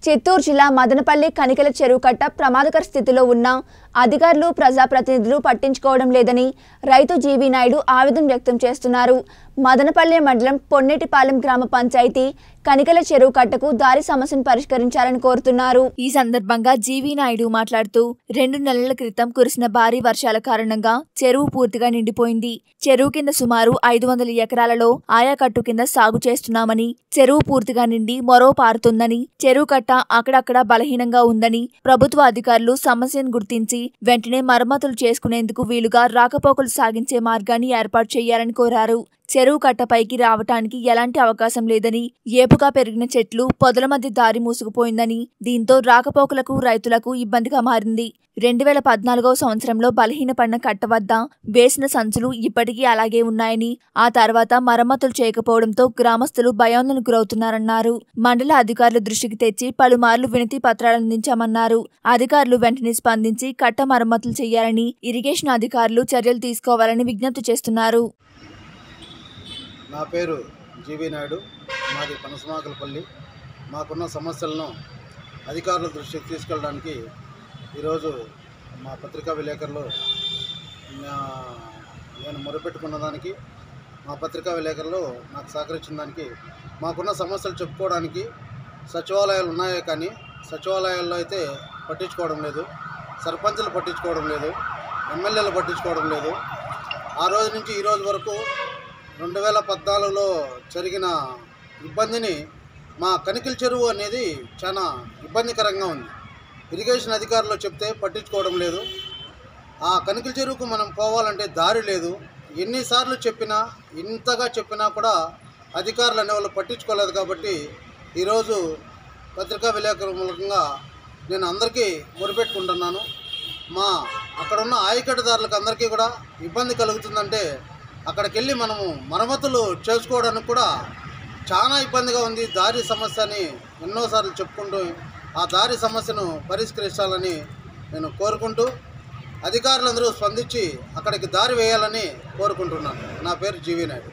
చిత్తూరు జిల్లా మదనపల్లి కనికల చెరువు కట్ట ప్రమాదకర స్థితిలో ఉన్న అధికారులు ప్రజాప్రతినిధులు పట్టించుకోవడం లేదని రైతు జీవి నాయుడు ఆవేదన వ్యక్తం చేస్తున్నారు మదనపల్లి మండలం పొన్నెటిపాలెం గ్రామ పంచాయతీ కనికల చెరువు కట్టకు దారి సమస్యను పరిష్కరించాలని కోరుతున్నారు ఈ సందర్భంగా జీవి నాయుడు మాట్లాడుతూ రెండు నెలల క్రితం కురిసిన భారీ వర్షాల కారణంగా చెరువు పూర్తిగా నిండిపోయింది చెరువు కింద సుమారు ఐదు వందల ఎకరాలలో ఆయాకట్టు కింద సాగు చేస్తున్నామని చెరువు పూర్తిగా నిండి మొరవ పారుతుందని చెరువు కట్ట అక్కడక్కడ బలహీనంగా ఉందని ప్రభుత్వ అధికారులు సమస్యను గుర్తించి వెంటనే మరమ్మతులు చేసుకునేందుకు వీలుగా రాకపోకలు సాగించే మార్గాన్ని ఏర్పాటు చేయాలని కోరారు చెరువు కట్టపైకి రావటానికి ఎలాంటి అవకాశం లేదని ఏపుగా పెరిగిన చెట్లు పొదల మధ్య దారి మూసుకుపోయిందని దీంతో రాకపోకలకు రైతులకు ఇబ్బందిగా మారింది రెండు వేల పద్నాలుగవ సంవత్సరంలో బలహీనపడిన కట్ట వద్ద వేసిన సంచులు ఇప్పటికీ అలాగే ఉన్నాయని ఆ తర్వాత మరమ్మతులు చేయకపోవడంతో గ్రామస్తులు భయాందోళనకు గురవుతున్నారన్నారు మండల అధికారుల దృష్టికి తెచ్చి పలుమార్లు వినతి పత్రాలు అందించామన్నారు అధికారులు వెంటనే స్పందించి కట్ట మరమ్మతులు చేయాలని ఇరిగేషన్ అధికారులు చర్యలు తీసుకోవాలని విజ్ఞప్తి చేస్తున్నారు నా పేరు జీవి నాయుడు మాది పనసమాకలపల్లి మాకున్న సమస్యలను అధికారుల దృష్టికి తీసుకెళ్ళడానికి ఈరోజు మా పత్రికా విలేకరులు నా- నేను మొరపెట్టుకున్న దానికి మా పత్రికా విలేకరులు నాకు సహకరించిన దానికి మాకున్న సమస్యలు చెప్పుకోవడానికి సచివాలయాలు ఉన్నాయే కానీ సచివాలయాల్లో అయితే పట్టించుకోవడం లేదు సర్పంచులు పట్టించుకోవడం లేదు ఎమ్మెల్యేలు పట్టించుకోవడం లేదు ఆ రోజు నుంచి ఈ రోజు వరకు రెండు వేల పద్నాలుగులో జరిగిన ఇబ్బందిని మా కనికిల చెరువు అనేది చాలా ఇబ్బందికరంగా ఉంది ఇరిగేషన్ అధికారులు చెప్తే పట్టించుకోవడం లేదు ఆ కనికిల చెరువుకు మనం పోవాలంటే దారి లేదు ఎన్నిసార్లు చెప్పినా ఇంతగా చెప్పినా కూడా అధికారులు అనేవాళ్ళు పట్టించుకోలేదు కాబట్టి ఈరోజు పత్రికా విలేకరుల మూలకంగా నేను అందరికీ మొరుపెట్టుకుంటున్నాను మా అక్కడున్న ఆయకట్టుదారులకు అందరికీ కూడా ఇబ్బంది కలుగుతుందంటే అక్కడికి వెళ్ళి మనము మరమ్మతులు చేసుకోవడానికి కూడా చాలా ఇబ్బందిగా ఉంది దారి సమస్యని ఎన్నోసార్లు చెప్పుకుంటూ ఆ దారి సమస్యను పరిష్కరించాలని నేను కోరుకుంటూ అధికారులందరూ స్పందించి అక్కడికి దారి వేయాలని కోరుకుంటున్నాను నా పేరు జీవి నాయుడు